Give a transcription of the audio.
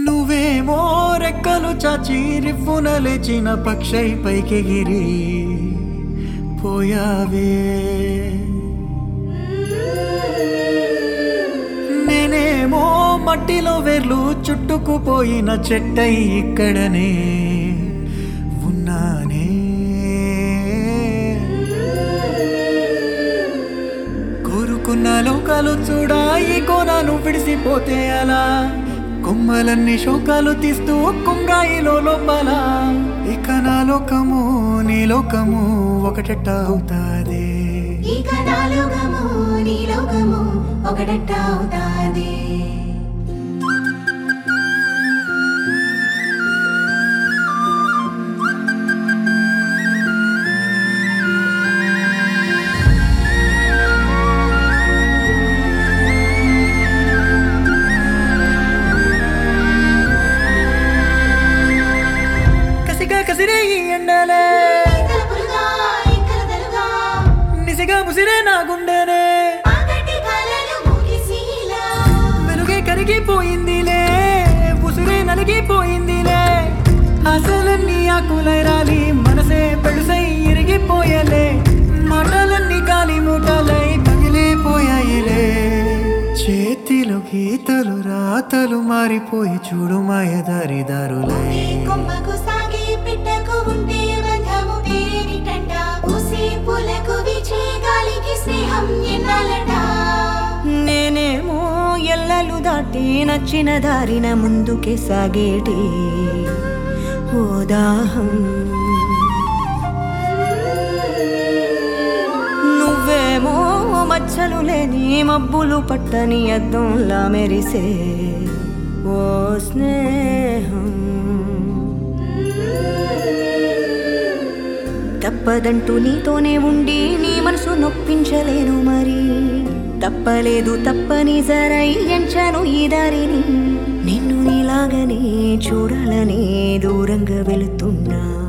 నువ్వేమో రెక్కలు చాచి రివ్వున లేచిన పక్షై పైకెగిరి పోయావే నేనేమో మట్టిలో వేర్లు చుట్టుకుపోయిన చెట్టై ఇక్కడనే ఉన్నానే కోరుకున్న లోకాలు చూడా ఈ కోనాను విడిసిపోతే అలా కొమ్మలన్నీ శోకాలు తీస్తూ కుంగాయిలో లోపల ఇక నా లోకము నీ లోకము ఒకటెట్ట అవుతాదే ఇక నా లోకము నీ లోకము ఒకటట్ట అవుతాది కసిగా కసిరే ఈ ఎండలే తలుపులుగా ఇక్కలదలుగా నిసిగా ముసిరే నా గుండెనే ఆగటి కలలు ముగిసిలా వెలుగే కరిగిపోయిందిలే ఉసురే నలిగిపోయిందిలే అసలన్నీ ఆకులై రాలి మనసే పెడుసై ఇరిగిపోయలే మాటలన్నీ గాలి మూటలై పగిలిపోయాయిలే చేతిలో గీతలు రాతలు మారిపోయి చూడు మాయదారి దారులై ఈ కొమ్మకు సాగి పిట్టకు ఉంటే బంధము పేరిటంట పూసే పూలకు వీచే గాలికి స్నేహం ఎన్నాలట నేనేమో ఎల్లలు దాటి నచ్చిన దారిన ముందుకే సాగేటి ఓ దాహం నువ్వేమో మచ్చలు లేని మబ్బులు పట్టని అద్దంలా మెరిసే ఓ స్నేహం తప్పదంటూ నీతోనే ఉండి నీ మనసు నొప్పించలేను మరి తప్పలేదు తప్పని జరై ఎంచను ఈ దారిని నిన్ను నీలాగనే చూడాలని దూరంగా వెళుతున్నా